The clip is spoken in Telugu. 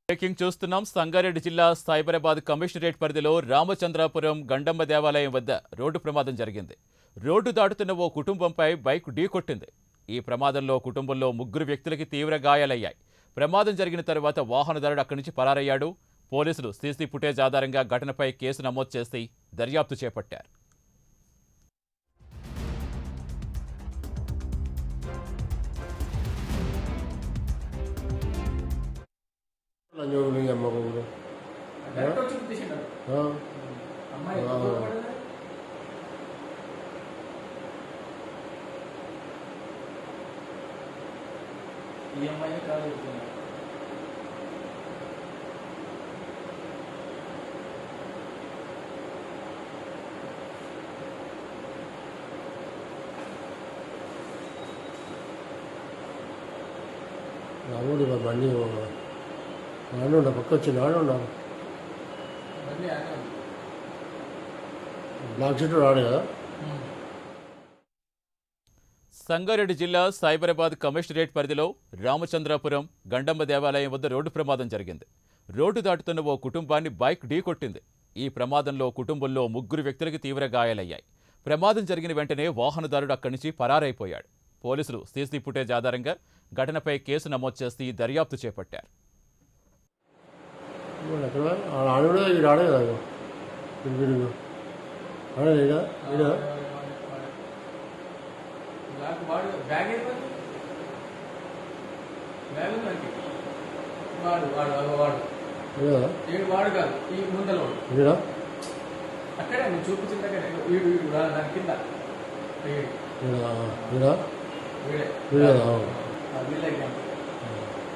బ్రేకింగ్ చూస్తున్నాం సంగారెడ్డి జిల్లా సైబరాబాద్ కమిషనరేట్ పరిధిలో రామచంద్రాపురం గండమ్మ దేవాలయం వద్ద రోడ్డు ప్రమాదం జరిగింది రోడ్డు దాటుతున్న ఓ కుటుంబంపై బైక్ ఢీకొట్టింది ఈ ప్రమాదంలో కుటుంబంలో ముగ్గురు వ్యక్తులకి తీవ్ర గాయాలయ్యాయి ప్రమాదం జరిగిన తర్వాత వాహనదారుడు అక్కడి నుంచి పరారయ్యాడు పోలీసులు సీసీ ఫుటేజ్ ఆధారంగా ఘటనపై కేసు నమోదు చేసి దర్యాప్తు చేపట్టారు లంజోగులు అమ్మ కూడా డైరెక్ట్ వచ్చి గుర్తించిండు అమ్మాయి ఆ. ఎక్కడ పడ్డది? ఈ అమ్మాయి కాదు చెప్తున్నా. రాముడు ఇలా బండి ఆడుండ పక్క వచ్చింది ఆడుండ బండి ఆనే ఉంది. బ్లాక్ షీట్ రాడు కదా సంగారెడ్డి జిల్లా సైబరాబాద్ కమిషనరేట్ పరిధిలో రామచంద్రాపురం గండమ్మ దేవాలయం వద్ద రోడ్డు ప్రమాదం జరిగింది రోడ్డు దాటుతున్న ఓ కుటుంబాన్ని బైక్ ఢీకొట్టింది ఈ ప్రమాదంలో కుటుంబంలో ముగ్గురు వ్యక్తులకి తీవ్ర గాయాలయ్యాయి ప్రమాదం జరిగిన వెంటనే వాహనదారుడు అక్కడి నుంచి పరారైపోయాడు పోలీసులు సీసీ ఫుటేజ్ ఆధారంగా ఘటనపై కేసు నమోదు చేసి దర్యాప్తు చేపట్టారు ఇప్పుడు ఎక్కడ ఆడు కూడా ఇక్కడ ఆడే కదా వీడు వీడు ఆడే ఈడ ఈడ బ్యాగ్ వాడు బ్యాగ్ అయిపోయింది బ్యాగ్ ఉంది మనకి. వాడు వాడు వాడు వాడు ఈడ ఏడు వాడు కాదు ఈ ముందల వాడు ఈడ అక్కడే నువ్వు చూపించిన దగ్గర వీడు వీడు రా- దాని కింద వీడు ఈడ ఈడ వీడే వీడే ఆ వీళ్ళ ఎగ్జాంపుల్